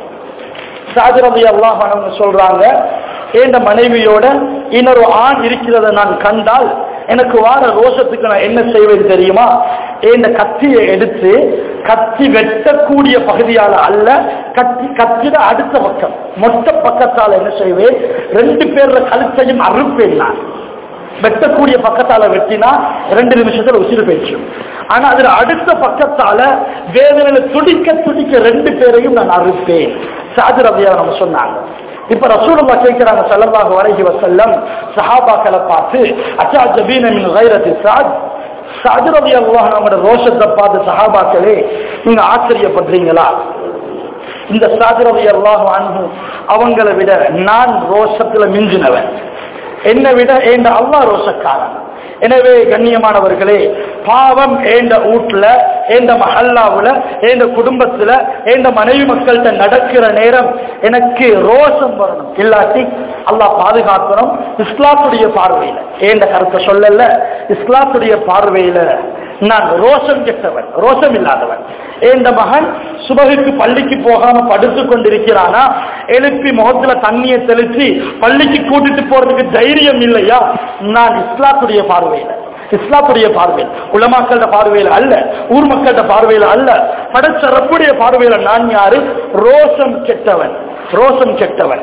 சாஜரதி அல்லாஹ் சொல்றாங்க என் மனைவியோட இன்னொரு ஆண் இருக்கிறத நான் கண்டால் எனக்கு வார ரோஷத்துக்கு நான் என்ன செய்வேன் தெரியுமா இந்த கத்தியை எடுத்து கத்தி வெட்டக்கூடிய பகுதியால அல்ல கத்தி கத்திட அடுத்த பக்கம் மொத்த பக்கத்தால் என்ன செய்வேன் ரெண்டு பேர்ல கழுத்தையும் அறுப்பேன் நான் வெட்டக்கூடிய பக்கத்தால வெட்டினா ரெண்டு நிமிஷத்துல உசிறு போயிடுச்சு ஆனா அதுல அடுத்த பக்கத்தால வேதனையில துடிக்க துடிக்க ரெண்டு பேரையும் நான் அறுப்பேன் சாஜர் அப்படியா நம்ம சொன்னாங்க இப்ப ரசூலுல்லா கேட்கிறாங்க ஸல்லல்லாஹு அலைஹி வஸல்லம் சஹாபாக்களை பார்த்து அச்சா ஜபீன மின் கைரத்தி சாத் சாஜர் ரலியல்லாஹு நம்முடைய ரோஷத்தை பார்த்து சஹாபாக்களே நீங்க ஆச்சரியப்படுறீங்களா இந்த சாஜர் ரலியல்லாஹு அன்ஹு அவங்களை விட நான் ரோஷத்துல மிஞ்சினவன் என்னை விட ஏண்ட அல்லா ரோஷக்காரன் எனவே கண்ணியமானவர்களே பாவம் ஏண்ட வீட்டுல ஏண்ட மஹல்லாவுல ஏண்ட குடும்பத்துல ஏண்ட மனைவி மக்கள்கிட்ட நடக்கிற நேரம் எனக்கு ரோஷம் வரணும் இல்லாட்டி அல்லாஹ் பாதுகாக்கணும் இஸ்லாத்துடைய பார்வையில ஏண்ட கருத்தை சொல்லல இஸ்லாத்துடைய பார்வையில நான் ரோஷம் கெட்டவன் ரோஷம் இல்லாதவன் இந்த மகன் சுபகுக்கு பள்ளிக்கு போகாம படுத்து கொண்டிருக்கிறானா எழுப்பி முகத்துல தண்ணியை தெளிச்சு பள்ளிக்கு கூட்டிட்டு போறதுக்கு தைரியம் இல்லையா நான் இஸ்லாத்துடைய பார்வையில இஸ்லாத்துடைய பார்வையில் உலமாக்கள பார்வையில் அல்ல ஊர் மக்கள்கிட்ட பார்வையில் அல்ல படைச்ச ரப்புடைய பார்வையில நான் யாரு ரோஷம் கெட்டவன் ரோஷம் கெட்டவன்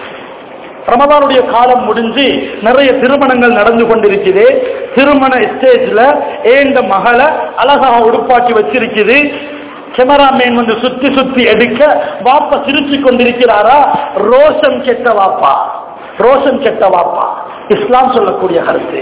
ரமதானுடைய காலம் முடிஞ்சு நிறைய திருமணங்கள் நடந்து கொண்டிருக்குது திருமண ஸ்டேஜ்ல ஏந்த மகளை அழகாக உடுப்பாட்டி வச்சிருக்குது கேமராமேன் வந்து சுத்தி சுத்தி எடுக்க வாப்பா சிரிச்சு கொண்டிருக்கிறாரா ரோஷம் கெட்ட வாப்பா ரோஷம் கெட்ட வாப்பா இஸ்லாம் சொல்லக்கூடிய கருத்து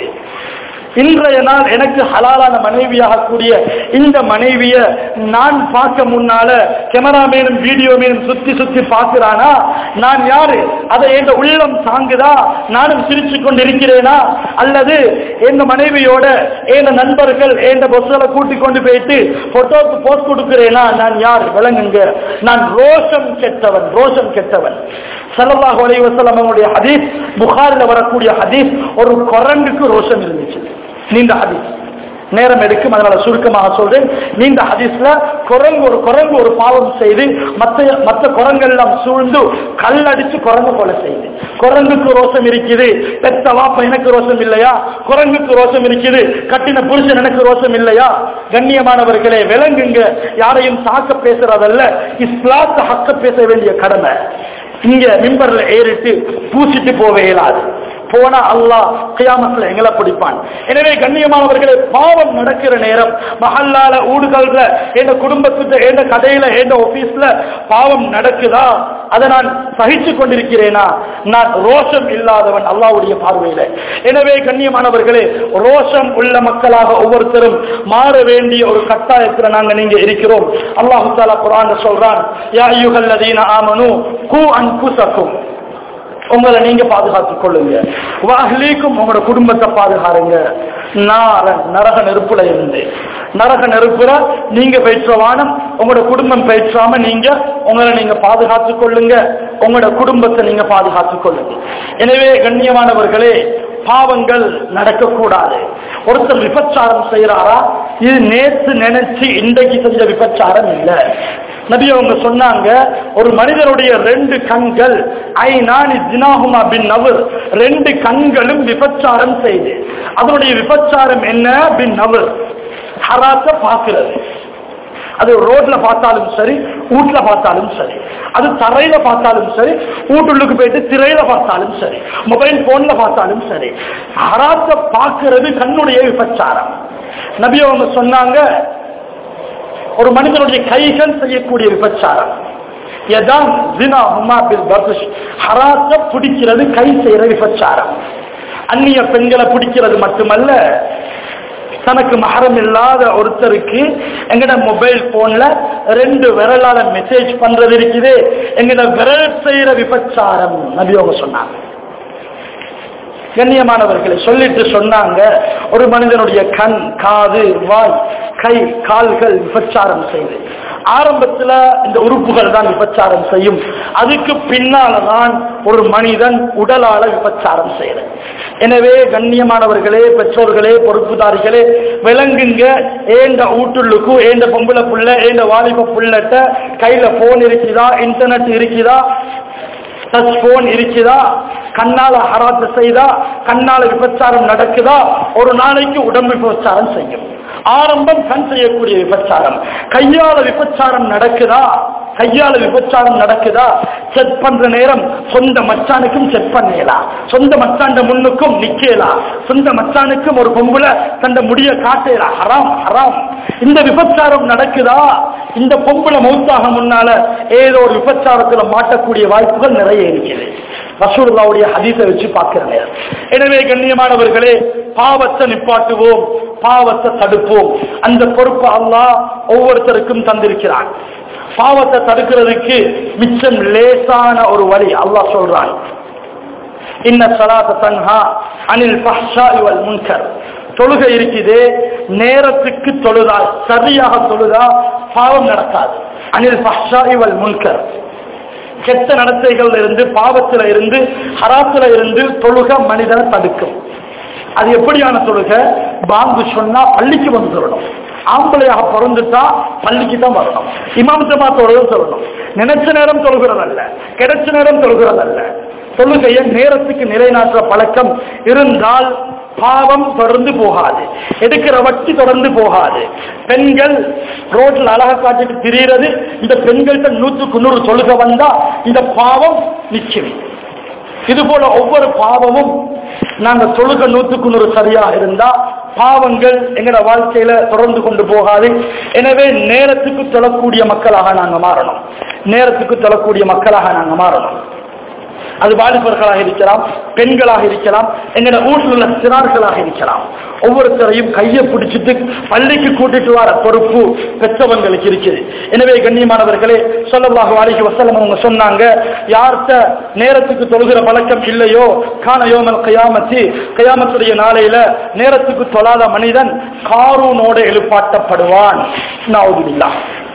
இன்றைய நாள் எனக்கு ஹலாலான மனைவியாக கூடிய இந்த மனைவிய நான் பார்க்க முன்னால கேமராமேனும் வீடியோ மேனும் சுத்தி சுத்தி பார்க்கிறானா நான் யாரு அதை என் உள்ளம் தாங்குதா நானும் சிரிச்சு கொண்டிருக்கிறேனா அல்லது என் மனைவியோட என் நண்பர்கள் என் பொஸ்ஸலை கூட்டி கொண்டு போயிட்டு போட்டோக்கு போஸ்ட் கொடுக்கிறேனா நான் யார் விளங்குங்க நான் ரோஷம் கெட்டவன் ரோஷம் கெட்டவன் சல்லல்லாஹு அலைஹி வஸல்லம் அவங்களுடைய ஹதீஸ் புகாரில் வரக்கூடிய ஹதீஸ் ஒரு குரங்குக்கு ரோஷம் இருந்துச்சு நீண்ட ஹதீஸ் நேரம் எடுக்கும் அதனால சுருக்கமாக சொல்றேன் நீண்ட ஹதீஸ்ல குரங்கு ஒரு குரங்கு ஒரு பாவம் செய்து மத்த மற்ற குரங்கெல்லாம் சூழ்ந்து கல்லடிச்சு குரங்கு கொலை செய்யுது குரங்குக்கு ரோஷம் இருக்குது பெத்த வாப்ப எனக்கு ரோஷம் இல்லையா குரங்குக்கு ரோஷம் இருக்குது கட்டின புருஷன் எனக்கு ரோஷம் இல்லையா கண்ணியமானவர்களே விலங்குங்க யாரையும் தாக்க பேசுறதல்ல இஸ்லாத்த ஹக்க பேச வேண்டிய கடமை இங்க மிம்பர்ல ஏறிட்டு பூசிட்டு போக இயலாது போனா அல்லாஹ் கியாமத்துல எங்களை பிடிப்பான் எனவே கண்ணியமானவர்களே பாவம் நடக்கிற நேரம் மஹல்லால ஊடுகள்ல எந்த குடும்பத்துல எந்த கடையில எந்த ஆபீஸ்ல பாவம் நடக்குதா அதை நான் சகிச்சு கொண்டிருக்கிறேனா நான் ரோஷம் இல்லாதவன் அல்லாவுடைய பார்வையில எனவே கண்ணியமானவர்களே ரோஷம் உள்ள மக்களாக ஒவ்வொருத்தரும் மாற வேண்டிய ஒரு கட்டாயத்துல நாங்க நீங்க இருக்கிறோம் அல்லாஹு தாலா குரான் சொல்றான் யா ஐயுகல்லதீன ஆமனு கூ அன்புசக்கும் உங்களை நீங்க பாதுகாத்துக் கொள்ளுங்க வாஹ்லீக்கும் உங்களோட குடும்பத்தை பாதுகாருங்க நாரன் நரக நெருப்புல இருந்து நரக நெருப்புல நீங்க பெற்ற வானம் உங்களோட குடும்பம் பெற்றாம நீங்க உங்களை நீங்க பாதுகாத்துக் கொள்ளுங்க உங்களோட குடும்பத்தை நீங்க பாதுகாத்துக் கொள்ளுங்க எனவே கண்ணியமானவர்களே பாவங்கள் நடக்கக்கூடாது ஒருத்தர் விபச்சாரம் செய்யறாரா இது நேற்று நினைச்சு இன்றைக்கு செஞ்ச விபச்சாரம் இல்லை நபி அவங்க சொன்னாங்க ஒரு மனிதனுடைய ரெண்டு கண்கள் ஐநானி ஜினாகுமா பின் நவர் ரெண்டு கண்களும் விபச்சாரம் செய்து அதனுடைய விபச்சாரம் என்ன பின் நவர் ஹராத்த பார்க்கிறது அது ரோட்ல பார்த்தாலும் சரி வீட்டுல பார்த்தாலும் சரி அது தரையில பார்த்தாலும் சரி வீட்டுள்ளுக்கு போயிட்டு திரையில பார்த்தாலும் சரி மொபைல் போன்ல பார்த்தாலும் சரி ஹராத்த பார்க்கிறது கண்ணுடைய விபச்சாரம் நபி அவங்க சொன்னாங்க ஒரு மனிதனுடைய கைகள் செய்யக்கூடிய விபச்சாரம் எதான் ஜினா ஹுமா பில் பர்துஷ் ஹராத்த பிடிக்கிறது கை செய்யற விபச்சாரம் அந்நிய பெண்களை பிடிக்கிறது மட்டுமல்ல தனக்கு மகரம் இல்லாத ஒருத்தருக்கு எங்கட மொபைல் போன்ல ரெண்டு விரலால மெசேஜ் பண்றது இருக்குது எங்கட விரல் செய்யற விபச்சாரம் நபி அவங்க சொன்னாங்க கண்ணியமானவர்களை சொல்லிட்டு சொன்னாங்க ஒரு மனிதனுடைய கண் காது வாய் கை கால்கள் விபச்சாரம் செய்து ஆரம்பத்துல இந்த உறுப்புகள் தான் விபச்சாரம் செய்யும் அதுக்கு பின்னாலதான் ஒரு மனிதன் உடலால விபச்சாரம் செய்யறது எனவே கண்ணியமானவர்களே பெற்றோர்களே பொறுப்புதாரிகளே விளங்குங்க ஏண்ட ஊட்டுள்ளுக்கு ஏண்ட பொம்பளை புள்ள ஏண்ட வாலிப புள்ளட்ட கையில போன் இருக்குதா இன்டர்நெட் இருக்குதா டச் போன் இருக்குதா கண்ணால ஹராத்து செய்தா கண்ணால விபச்சாரம் நடக்குதா ஒரு நாளைக்கு உடம்பு விபச்சாரம் செய்யும் ஆரம்பம் கண் செய்யக்கூடிய விபச்சாரம் கையால விபச்சாரம் நடக்குதா கையால விபச்சாரம் நடக்குதா செக் பண்ற நேரம் சொந்த மச்சானுக்கும் செக் பண்ணலாம் சொந்த மச்சாண்ட முன்னுக்கும் நிக்கலாம் சொந்த மச்சானுக்கும் ஒரு பொம்புல தந்த முடிய காட்டலாம் ஹராம் ஹராம் இந்த விபச்சாரம் நடக்குதா இந்த பொம்புல மௌத்தாக முன்னால ஏதோ ஒரு விபச்சாரத்துல மாட்டக்கூடிய வாய்ப்புகள் நிறைய இருக்குது ரசூலுல்லாவுடைய ஹதீஸை வச்சு பார்க்கிற நேரம் எனவே கண்ணியமானவர்களே பாவத்தை நிப்பாட்டுவோம் பாவத்தை தடுப்போம் அந்த பொறுப்பு அல்லாஹ் ஒவ்வொருத்தருக்கும் தந்திருக்கிறான் பாவத்தை தடுக்கிறதுக்கு மிச்சம் லேசான ஒரு வழி அல்லாஹ் சொல்றான் இன்ன சலாத்த தன்ஹா அனில் பஹ்ஷா இவல் முன்கர் தொழுகை இருக்குது நேரத்துக்கு தொழுதா சரியாக தொழுதா பாவம் நடக்காது அனில் பஹ்ஷா இவல் முன்கர் கெட்ட நடத்தைகள்ல இருந்து பாவத்துல இருந்து ஹராத்துல இருந்து தொழுக மனிதனை தடுக்கும் அது எப்படியான தொழுக பாங்கு சொன்னா பள்ளிக்கு வந்து சொல்லணும் ஆம்பளையாக பிறந்துட்டா பள்ளிக்கு தான் வரணும் இமாம் ஜமாத்தோட சொல்லணும் நினைச்ச நேரம் தொழுகிறதல்ல கிடைச்ச நேரம் தொழுகிறதல்ல தொழுகையை நேரத்துக்கு நிலைநாட்டுற பழக்கம் இருந்தால் பாவம் தொடர்ந்து போகாது எடுக்கிற வட்டி தொடர்ந்து போகாது பெண்கள் ரோட்ல அழகா காட்டிட்டு திரியறது இந்த பெண்கள்கிட்ட நூற்றுக்கு நூறு தொழுக வந்தா இந்த பாவம் நிச்சயம் இது போல ஒவ்வொரு பாவமும் நாங்க தொழுக நூற்றுக்கு நூறு சரியா இருந்தா பாவங்கள் எங்கட வாழ்க்கையில தொடர்ந்து கொண்டு போகாது எனவே நேரத்துக்கு தொழக்கூடிய மக்களாக நாங்க மாறணும் நேரத்துக்கு தொழக்கூடிய மக்களாக நாங்க மாறணும் அது வாலிபர்களாக இருக்கலாம் பெண்களாக இருக்கலாம் எங்கட வீட்டில் உள்ள சிறார்களாக இருக்கலாம் ஒவ்வொருத்தரையும் கையை பிடிச்சிட்டு பள்ளிக்கு கூட்டிட்டு வர பொறுப்பு பெற்றவங்களுக்கு இருக்குது எனவே கண்ணியமானவர்களே சொல்லவாக வாலிக்கு வசலம் அவங்க சொன்னாங்க யார்கிட்ட நேரத்துக்கு தொழுகிற பழக்கம் இல்லையோ கான யோமல் கயாமத்தி கயாமத்துடைய நாளையில நேரத்துக்கு தொழாத மனிதன் காரூனோட எழுப்பாட்டப்படுவான் நாவுதுல்லா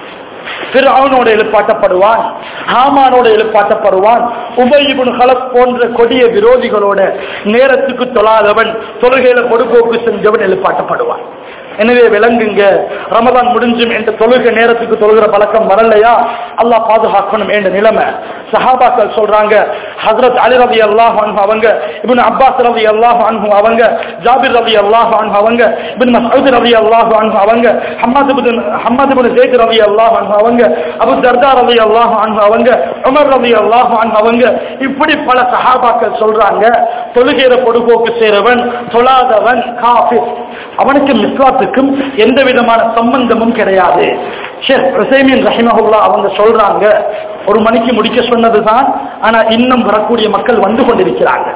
பிறவனோட எழுப்பாட்டப்படுவான் ஹாமானோட எழுப்பாட்டப்படுவான் உபயிபுன் ஹலப் போன்ற கொடிய விரோதிகளோட நேரத்துக்கு தொழாதவன் தொழுகையில பொடுபோக்கு செஞ்சவன் எழுப்பாட்டப்படுவான் எனவே விளங்குங்க ரமதான் முடிஞ்சும் என்ற தொழுகை நேரத்துக்கு தொழுகிற பழக்கம் வரலையா அல்லாஹ் பாதுகாக்கணும் என்ற நிலைமை சஹாபாக்கள் சொல்றாங்க ஹசரத் அலி ரவி அல்லாஹ் அவங்க இபின் அப்பாஸ் ரவி அல்லாஹ் அன்ஹு அவங்க ஜாபிர் ரவி அல்லாஹ் அன்ஹு அவங்க இபின் மசூத் ரவி அல்லாஹ் அன்ஹு அவங்க ஹம்மது பின் ஹம்மது பின் ஜெயித் ரவி அல்லாஹ் அன்ஹு அவங்க அபு தர்தா ரவி அல்லாஹ் அன்ஹு அவங்க உமர் ரவி அல்லாஹ் அன்ஹு அவங்க இப்படி பல சஹாபாக்கள் சொல்றாங்க தொழுகையில பொடுபோக்கு சேரவன் தொழாதவன் காஃபிர் அவனுக்கு மிஸ்லாத்துக்கும் எந்த விதமான சம்பந்தமும் கிடையாது ஷேக் ஹுசைமின் ரஹிமஹுல்லா அவங்க சொல்றாங்க ஒரு மணிக்கு முடிக்க சொன்னதுதான் ஆனா இன்னும் வரக்கூடிய மக்கள் வந்து கொண்டிருக்கிறாங்க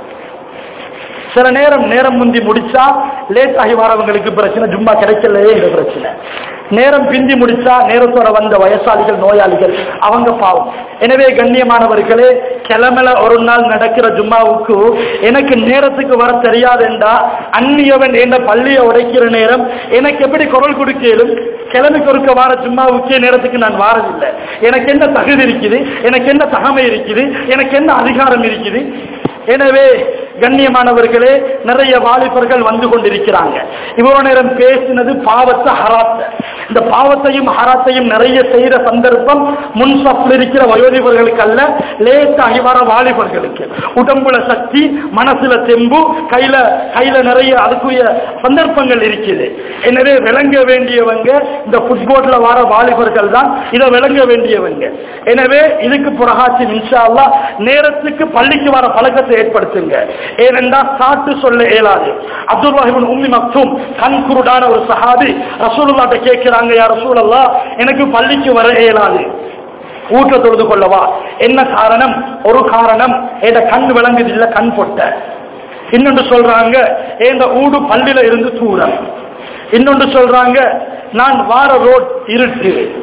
சில நேரம் நேரம் முந்தி முடிச்சா லேட் ஆகி வரவங்களுக்கு பிரச்சனை ஜும்மா கிடைக்கலையே என்ற பிரச்சனை நேரம் பிந்தி முடிச்சா நேரத்தோட வந்த வயசாளிகள் நோயாளிகள் அவங்க பாவம் எனவே கண்ணியமானவர்களே கிழமையில ஒரு நாள் நடக்கிற ஜும்மாவுக்கு எனக்கு நேரத்துக்கு வர தெரியாதுண்டா அந்நியவன் என்ற பள்ளியை உடைக்கிற நேரம் எனக்கு எப்படி குரல் கொடுக்கலும் கிழமைக்கு ஒருக்க வார ஜும்மாவுக்கே நேரத்துக்கு நான் வாரதில்லை எனக்கு என்ன தகுதி இருக்குது எனக்கு என்ன தகமை இருக்குது எனக்கு என்ன அதிகாரம் இருக்குது எனவே கண்ணியமானவர்களே நிறைய வாலிபர்கள் வந்து கொண்டிருக்கிறாங்க இவ்வளவு நேரம் பேசினது பாவத்தை ஹராத்த இந்த பாவத்தையும் ஹராத்தையும் நிறைய செய்யற சந்தர்ப்பம் முன் சப்பில் இருக்கிற வயோதிபர்களுக்கு அல்ல லேசாகி வர வாலிபர்களுக்கு உடம்புல சக்தி மனசுல தெம்பு கையில கையில நிறைய அதுக்குரிய சந்தர்ப்பங்கள் இருக்குது எனவே விளங்க வேண்டியவங்க இந்த ஃபுட்போர்ட்ல வர வாலிபர்கள் தான் இதை விளங்க வேண்டியவங்க எனவே இதுக்கு புறகாட்சி இன்ஷா அல்லாஹ் நேரத்துக்கு பள்ளிக்கு வர பழக்கத்தை ஏற்படுத்துங்க ஏனென்றா சாட்டு சொல்ல இயலாது அப்துல் வாஹிபின் உம்மி மக்தூம் கண் குருடான ஒரு சஹாபி ரசூலுல்லாட்ட கேட்கிறாங்க யார் ரசூலல்லா எனக்கு பள்ளிக்கு வர இயலாது ஊட்ட தொழுது கொள்ளவா என்ன காரணம் ஒரு காரணம் என் கண் விளங்குது இல்ல கண் பொட்ட இன்னொன்று சொல்றாங்க என் ஊடு பள்ளியில இருந்து தூரம் இன்னொன்று சொல்றாங்க நான் வார ரோட் இருட்டு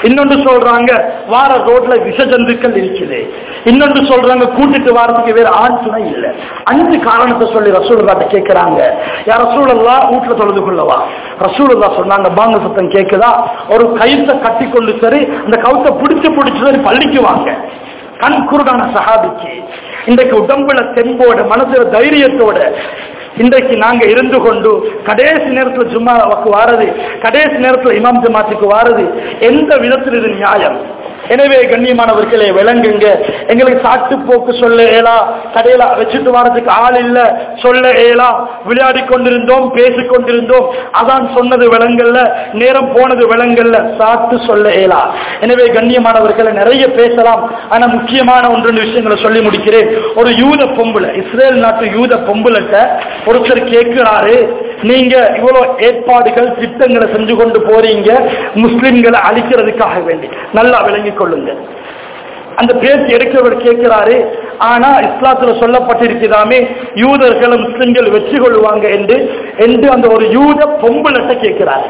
இன்னொன்று சொல்றாங்க வார ரோட்ல விஷ ஜந்துக்கள் இருக்குது இன்னொன்று சொல்றாங்க கூட்டிட்டு வாரத்துக்கு வேற ஆண் துணை இல்லை அஞ்சு காரணத்தை சொல்லி ரசூலுல்லாட்ட கேட்கிறாங்க யார் ரசூலுல்லா வீட்டுல தொழுது கொள்ளவா ரசூலுல்லா சொன்னாங்க பாங்க சத்தம் கேட்குதா ஒரு கயிற்றை கட்டி கொண்டு சரி அந்த கவுத்தை பிடிச்சு பிடிச்சு சரி பள்ளிக்கு வாங்க கண் குருடான சஹாபிக்கு இன்றைக்கு உடம்புல தெம்போட மனசுல தைரியத்தோட இன்றைக்கு நாங்க இருந்து கொண்டு கடைசி நேரத்துல ஜும்மாவுக்கு வாரது கடைசி நேரத்துல இமாம் ஜமாத்துக்கு வாரது எந்த விதத்தில் இது நியாயம் எனவே கண்ணியமானவர்களே விளங்குங்க எங்களுக்கு சாட்டு போக்கு சொல்ல ஏலா கடையில வச்சுட்டு வரதுக்கு ஆள் இல்ல சொல்ல ஏலா விளையாடி கொண்டிருந்தோம் பேசிக் கொண்டிருந்தோம் அதான் சொன்னது விளங்கல்ல நேரம் போனது விளங்கல்ல சாட்டு சொல்ல ஏலா எனவே கண்ணியமானவர்களை நிறைய பேசலாம் ஆனா முக்கியமான ஒன்று ரெண்டு விஷயங்களை சொல்லி முடிக்கிறேன் ஒரு யூத பொம்புல இஸ்ரேல் நாட்டு யூத பொம்புலட்ட ஒருத்தர் கேட்கிறாரு நீங்க இவ்வளவு ஏற்பாடுகள் திட்டங்களை செஞ்சு கொண்டு போறீங்க முஸ்லிம்களை அழிக்கிறதுக்காக வேண்டி நல்லா விளங்கிக் கொள்ளுங்க அந்த பேச்சு எடுக்கிறவர் கேட்கிறாரு ஆனா இஸ்லாத்துல சொல்லப்பட்டிருக்கிறாமே யூதர்களை முஸ்லிம்கள் வெற்றி கொள்வாங்க என்று என்று அந்த ஒரு யூத பொம்புலட்ட கேட்கிறாரு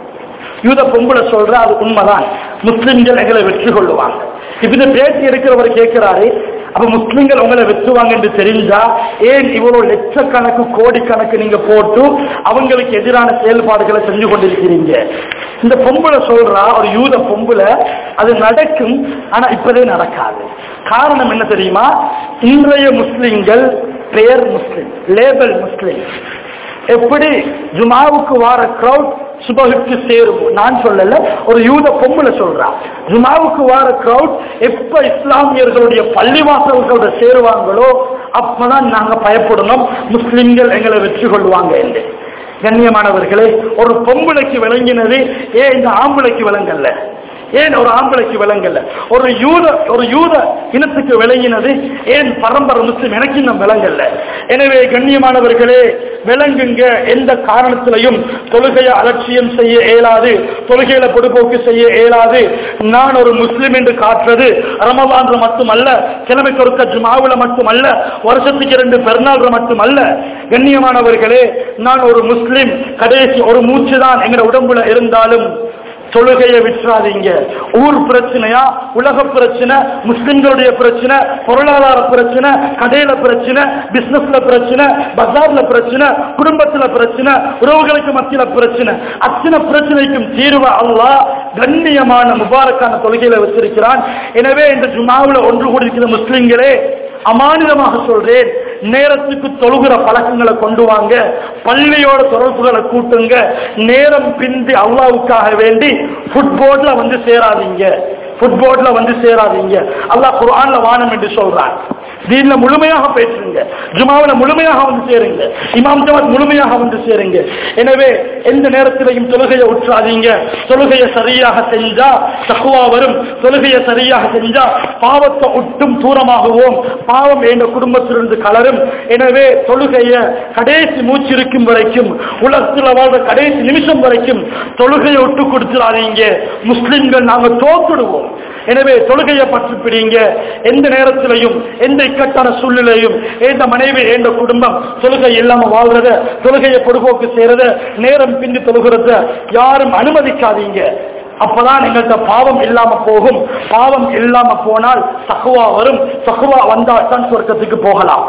யூத பொம்பளை சொல்ற அது உண்மைதான் முஸ்லிம்கள் எங்களை வெற்றி கொள்ளுவாங்க இப்ப இந்த பேச்சு எடுக்கிறவர் கேட்கிறாரு அப்ப முஸ்லிம்கள் உங்களை வெற்றுவாங்க என்று தெரிஞ்சா ஏன் இவ்வளவு லட்சக்கணக்கு கோடிக்கணக்கு நீங்க போட்டு அவங்களுக்கு எதிரான செயல்பாடுகளை செஞ்சு கொண்டிருக்கிறீங்க இந்த பொம்பளை சொல்றா ஒரு யூத பொம்பளை அது நடக்கும் ஆனா இப்பதே நடக்காது காரணம் என்ன தெரியுமா இன்றைய முஸ்லிம்கள் பெயர் முஸ்லிம் லேபல் முஸ்லிம் எப்படி ஜுமாவுக்கு வார கிரௌட் சுபகுக்கு சேரும் நான் சொல்லல ஒரு யூத பொம்பளை சொல்றா ஜுமாவுக்கு வார கிரௌட் எப்ப இஸ்லாமியர்களுடைய பள்ளிவாசல்களோட சேருவாங்களோ அப்பதான் நாங்க பயப்படணும் முஸ்லிம்கள் எங்களை வெற்றி கொள்வாங்க என்று கண்ணியமானவர்களே ஒரு பொம்பளைக்கு விளங்கினது ஏன் இந்த ஆம்பளைக்கு விளங்கல்ல ஏன் ஒரு ஆம்பளைக்கு விளங்கல்ல ஒரு யூத ஒரு யூத இனத்துக்கு விளங்கினது ஏன் பரம்பரை முஸ்லிம் எனக்கு இன்னும் விளங்கல்ல எனவே கண்ணியமானவர்களே விளங்குங்க எந்த காரணத்திலையும் தொழுகையை அலட்சியம் செய்ய இயலாது தொழுகையில பொடுபோக்கு செய்ய இயலாது நான் ஒரு முஸ்லிம் என்று காட்டுறது ரமலான்ல மட்டுமல்ல கிழமைக்கு ஒருக்க ஜுமாவுல மட்டுமல்ல வருஷத்துக்கு இரண்டு பெருநாள்ல மட்டுமல்ல கண்ணியமானவர்களே நான் ஒரு முஸ்லிம் கடைசி ஒரு மூச்சு தான் எங்க உடம்புல இருந்தாலும் தொழுகையை விட்டுறாதீங்க ஊர் பிரச்சனையா உலக பிரச்சனை முஸ்லிம்களுடைய பிரச்சனை பொருளாதார பிரச்சனை கடையில பிரச்சனை பிசினஸ்ல பிரச்சனை பஜார்ல பிரச்சனை குடும்பத்துல பிரச்சனை உறவுகளுக்கு மத்தியில பிரச்சனை அத்தனை பிரச்சனைக்கும் தீர்வு அல்லாஹ் கண்ணியமான முபாரக்கான தொழுகையில வச்சிருக்கிறான் எனவே இந்த ஜுமாவுல ஒன்று கூடியிருக்கிற முஸ்லிம்களே அமானிதமாக சொல்றேன் நேரத்துக்கு தொழுகிற பழக்கங்களை கொண்டு வாங்க பள்ளியோட தொடர்புகளை கூட்டுங்க நேரம் பிந்தி அல்லாவுக்காக வேண்டி ஃபுட்போர்ட்ல வந்து சேராதீங்க ஃபுட்போர்ட்ல வந்து சேராதீங்க அல்லாஹ் குர்ஆன்ல வானம் என்று சொல்றான் தீன்ல முழுமையாக பேசுங்க ஜுமாவுல முழுமையாக வந்து சேருங்க இமாம் ஜமாத் முழுமையாக வந்து சேருங்க எனவே எந்த நேரத்திலையும் தொழுகையை உற்றாதீங்க தொழுகையை சரியாக செஞ்சா தக்குவா வரும் தொழுகையை சரியாக செஞ்சா பாவத்தை ஒட்டும் தூரமாகுவோம் பாவம் என்ற குடும்பத்திலிருந்து கலரும் எனவே தொழுகைய கடைசி மூச்சு இருக்கும் வரைக்கும் உலகத்தில் வாழ்ற கடைசி நிமிஷம் வரைக்கும் தொழுகையை விட்டு கொடுத்துடாதீங்க முஸ்லிம்கள் நாங்க தோத்துடுவோம் எனவே தொழுகையை பற்றி பிடிங்க எந்த நேரத்திலையும் எந்த இக்கட்டான சூழ்நிலையும் எந்த மனைவி எந்த குடும்பம் தொழுகை இல்லாம வாழ்றத தொழுகையை பொடுபோக்கு செய்யறத நேரம் பிந்தி தொழுகிறத யாரும் அனுமதிக்காதீங்க அப்பதான் எங்கள்கிட்ட பாவம் இல்லாம போகும் பாவம் இல்லாம போனால் தக்குவா வரும் தக்குவா வந்தால் தான் சொர்க்கத்துக்கு போகலாம்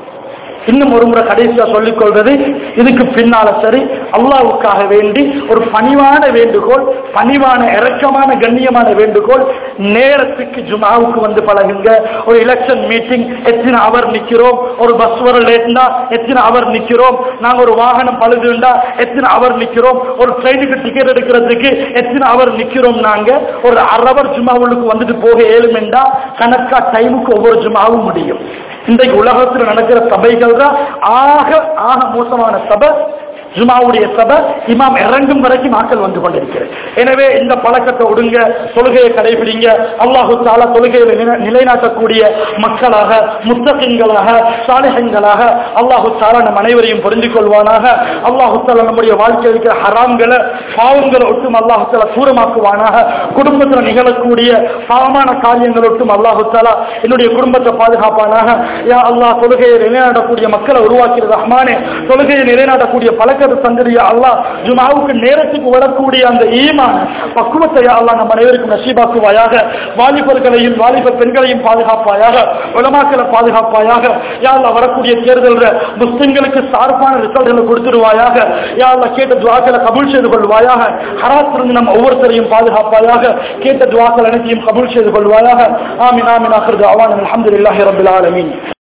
இன்னும் ஒரு முறை கடைசியா சொல்லிக் கொள்வது இதுக்கு பின்னால சரி அல்லாவுக்காக வேண்டி ஒரு பணிவான வேண்டுகோள் பணிவான இரக்கமான கண்ணியமான வேண்டுகோள் நேரத்துக்கு ஜுமாவுக்கு வந்து பழகுங்க ஒரு எலெக்ஷன் மீட்டிங் எத்தனை அவர் நிக்கிறோம் ஒரு பஸ் வர லேட்னா எத்தனை அவர் நிக்கிறோம் நாங்க ஒரு வாகனம் பழுதுண்டா எத்தனை அவர் நிக்கிறோம் ஒரு ட்ரெயினுக்கு டிக்கெட் எடுக்கிறதுக்கு எத்தனை அவர் நிக்கிறோம் நாங்க ஒரு அரவர் ஜுமாவுக்கு வந்துட்டு போக ஏழுமெண்டா கணக்கா டைமுக்கு ஒவ்வொரு ஜுமாவும் முடியும் இன்றைக்கு உலகத்தில் நடக்கிற சபைகள் தான் ஆக ஆக மோசமான சபை ஜுமாவுடைய சபை இமாம் இறங்கும் வரைக்கும் ஆக்கள் வந்து கொண்டிருக்கிறது எனவே இந்த பழக்கத்தை ஒடுங்க தொழுகையை கடைபிடிங்க அல்லாஹு தாலா தொழுகையை நிலை- நிலைநாட்டக்கூடிய மக்களாக முத்தகங்களாக சாலிகங்களாக அல்லாஹு தாலா நம் அனைவரையும் புரிந்து கொள்வானாக அல்லாஹு தாலா நம்முடைய வாழ்க்கையில் இருக்கிற ஹராம்களை பாவங்களை ஒட்டும் அல்லாஹு தாலா தூரமாக்குவானாக குடும்பத்தில் நிகழக்கூடிய பாவமான காரியங்கள் ஒட்டும் அல்லாஹு தாலா என்னுடைய குடும்பத்தை பாதுகாப்பானாக யா அல்லாஹ் தொழுகையை நிலைநாட்டக்கூடிய மக்களை உருவாக்கிறது ரஹ்மானே தொழுகையை நிலைநாட்டக்கூடிய பழக்க பறக்கத்து தந்திரியா அல்லாஹ் ஜுமாவுக்கு நேரத்துக்கு வரக்கூடிய அந்த ஈமான பக்குவத்தை யா அல்லாஹ் நம்ம அனைவருக்கும் நசீபாக்குவாயாக வாலிபர்களையும் வாலிப பெண்களையும் பாதுகாப்பாயாக உலமாக்களை பாதுகாப்பாயாக யா அல்லாஹ் வரக்கூடிய தேர்தல்ல முஸ்லிம்களுக்கு சார்பான ரிசல்ட்களை கொடுத்துருவாயாக யா அல்லாஹ் கேட்ட துவாக்களை கபூல் செய்து கொள்வாயாக ஹராத்திலிருந்து நம்ம ஒவ்வொருத்தரையும் பாதுகாப்பாயாக கேட்ட துவாக்கள் அனைத்தையும் கபூல் செய்து கொள்வாயாக ஆமின் ஆமின் ஆகிறது அவான் அல்ஹம்துலில்லாஹி ரபில் ஆலமீன்